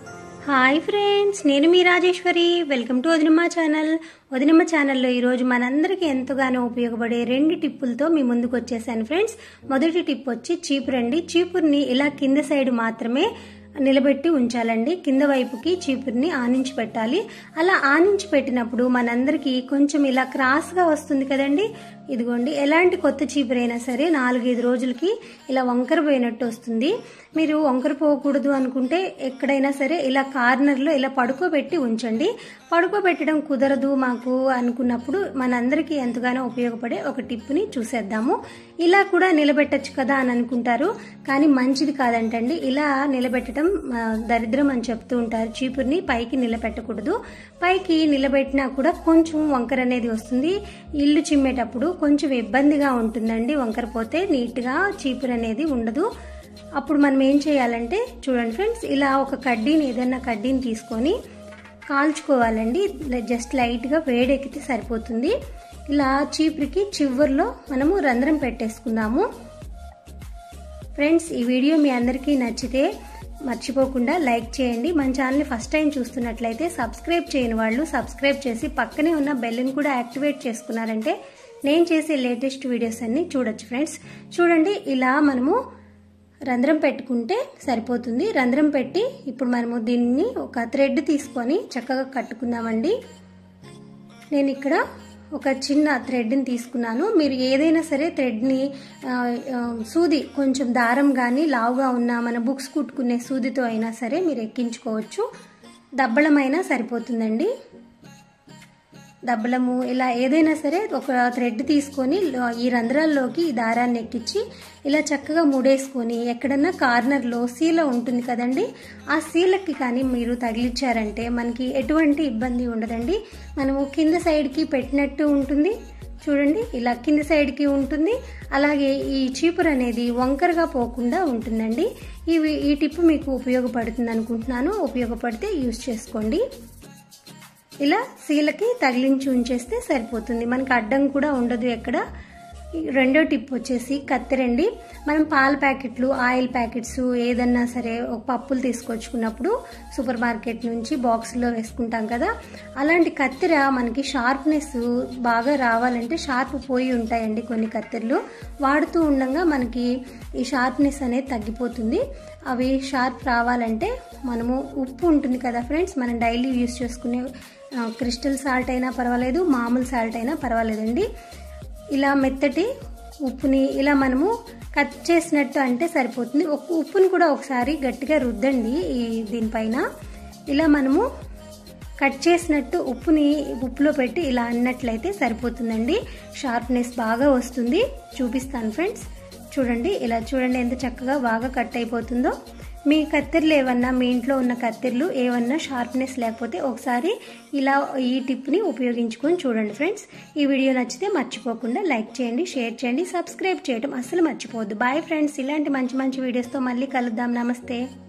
hi friends నేను మీ Rajeshwari welcome to Vadinamma channel Vadinamma ఛానల్లో ఈరోజు మనందరికీ ఎంతగానో ఉపయోగపడే రెండు టిప్పులతో మీ ముందుకు వచ్చేసాను ఫ్రెండ్స్ మొదటి టిప్ వచ్చి చీపురు అండి చీపుర్ని ఇలా కింద సైడ్ మాత్రమే నిలబెట్టి ఉంచాలండి కింద వైపుకి చీపుర్ని ఆనించి పెట్టాలి అలా ఆనించి పెట్టినప్పుడు మనందరికీ కొంచెం ఇలా క్రాస్గా వస్తుంది కదండి ఇదిగోండి ఎలాంటి కొత్త చీపురైనా సరే నాలుగైదు రోజులకి ఇలా వంకర పోయినట్టు వస్తుంది మీరు వంకర పోకూడదు అనుకుంటే ఎక్కడైనా సరే ఇలా కార్నర్లో ఇలా పడుకోబెట్టి ఉంచండి పడుకోబెట్టడం కుదరదు మాకు అనుకున్నప్పుడు మనందరికీ ఎంతగానో ఉపయోగపడే ఒక టిప్ని చూసేద్దాము ఇలా కూడా నిలబెట్టచ్చు కదా అని అనుకుంటారు కానీ మంచిది కాదంటండి ఇలా నిలబెట్టడం ఆ, దరిద్రం అని చెప్తూ ఉంటారు చీపుర్ని పైకి నిలబెట్టకూడదు పైకి నిలబెట్టినా కూడా కొంచెం వంకర అనేది వస్తుంది ఇల్లు చిమ్మేటప్పుడు కొంచెం ఇబ్బందిగా ఉంటుందండి వంకర పోతే నీట్గా చీపురు అనేది ఉండదు అప్పుడు మనం ఏం చేయాలంటే చూడండి ఫ్రెండ్స్ ఇలా ఒక కడ్డీని ఏదైనా కడ్డీని తీసుకొని కాల్చుకోవాలండి జస్ట్ లైట్గా వేడెక్కితే సరిపోతుంది ఇలా చీపురికి చివర్లో మనము రంధ్రం పెట్టేసుకుందాము ఫ్రెండ్స్ ఈ వీడియో మీ అందరికీ నచ్చితే మర్చిపోకుండా లైక్ చేయండి మన ఛానల్ని ఫస్ట్ టైం చూస్తున్నట్లయితే సబ్స్క్రైబ్ చేయని వాళ్ళు సబ్స్క్రైబ్ చేసి పక్కనే ఉన్న బెల్ని కూడా యాక్టివేట్ చేసుకున్నారంటే నేను చేసే లేటెస్ట్ వీడియోస్ అన్ని చూడొచ్చు ఫ్రెండ్స్ చూడండి ఇలా మనము రంధ్రం పెట్టుకుంటే సరిపోతుంది రంధ్రం పెట్టి ఇప్పుడు మనము దీన్ని ఒక థ్రెడ్ తీసుకొని చక్కగా కట్టుకుందామండి నేను ఇక్కడ ఒక చిన్న థ్రెడ్ని తీసుకున్నాను మీరు ఏదైనా సరే థ్రెడ్ని ఆ, ఆ, సూది కొంచెం దారం కానీ లావుగా ఉన్న మన బుక్స్ కుట్టుకునే సూదితో అయినా సరే మీరు ఎక్కించుకోవచ్చు దబ్బలమైనా సరిపోతుందండి దబ్బలము ఇలా ఏదైనా సరే ఒక థ్రెడ్ తీసుకొని లో- ఈ రంధ్రాల్లోకి ఈ దారాన్ని ఎక్కించి ఇలా చక్కగా ముడేసుకొని ఎక్కడన్నా కార్నర్లో సీల ఉంటుంది కదండి ఆ సీలకి కానీ మీరు తగిలిచ్చారంటే మనకి ఎటువంటి ఇబ్బంది ఉండదండి మనము కింద సైడ్కి పెట్టినట్టు ఉంటుంది చూడండి ఇలా కింద సైడ్కి ఉంటుంది అలాగే ఈ చీపురు అనేది వంకరగా పోకుండా ఉంటుందండి ఇవి ఈ టిప్ మీకు ఉపయోగపడుతుంది అనుకుంటున్నాను ఉపయోగపడితే యూజ్ చేసుకోండి ఇలా సీలకి తగిలించి ఉంచేస్తే సరిపోతుంది మనకి అడ్డం కూడా ఉండదు ఎక్కడ ఈ రెండో టిప్ వచ్చేసి కత్తెరండి మనం పాల ప్యాకెట్లు ఆయిల్ ప్యాకెట్స్ ఏదన్నా సరే ఒక పప్పులు తీసుకొచ్చుకున్నప్పుడు సూపర్ మార్కెట్ నుంచి బాక్స్లో వేసుకుంటాం కదా అలాంటి కత్తెర మనకి షార్ప్నెస్ బాగా రావాలంటే షార్ప్ పోయి ఉంటాయండి కొన్ని కత్తెరలు వాడుతూ ఉండగా మనకి ఈ షార్ప్నెస్ అనేది తగ్గిపోతుంది అవి షార్ప్ రావాలంటే మనము ఉప్పు ఉంటుంది కదా ఫ్రెండ్స్ మనం డైలీ యూస్ చేసుకునే ఆ, క్రిస్టల్ సాల్ట్ అయినా పర్వాలేదు మామూలు సాల్ట్ అయినా పర్వాలేదండి ఇలా మెత్తటి ఉప్పుని ఇలా మనము కట్ చేసినట్టు అంటే సరిపోతుంది ఒక ఉప్పుని కూడా ఒకసారి గట్టిగా రుద్దండి ఈ దీనిపైన ఇలా మనము కట్ చేసినట్టు ఉప్పుని ఉప్పులో పెట్టి ఇలా అన్నట్లయితే సరిపోతుందండి షార్ప్నెస్ బాగా వస్తుంది చూపిస్తాను ఫ్రెండ్స్ చూడండి ఇలా చూడండి ఎంత చక్కగా బాగా కట్ అయిపోతుందో మీ కత్తెరలు ఏమన్నా మీ ఇంట్లో ఉన్న కత్తెరలు ఏమన్నా షార్ప్నెస్ లేకపోతే ఒకసారి ఇలా ఈ టిప్ని ఉపయోగించుకొని చూడండి ఫ్రెండ్స్ ఈ వీడియో నచ్చితే మర్చిపోకుండా లైక్ చేయండి షేర్ చేయండి సబ్స్క్రైబ్ చేయడం అస్సలు మర్చిపోవద్దు బాయ్ ఫ్రెండ్స్ ఇలాంటి మంచి మంచి వీడియోస్తో మళ్ళీ కలుద్దాం నమస్తే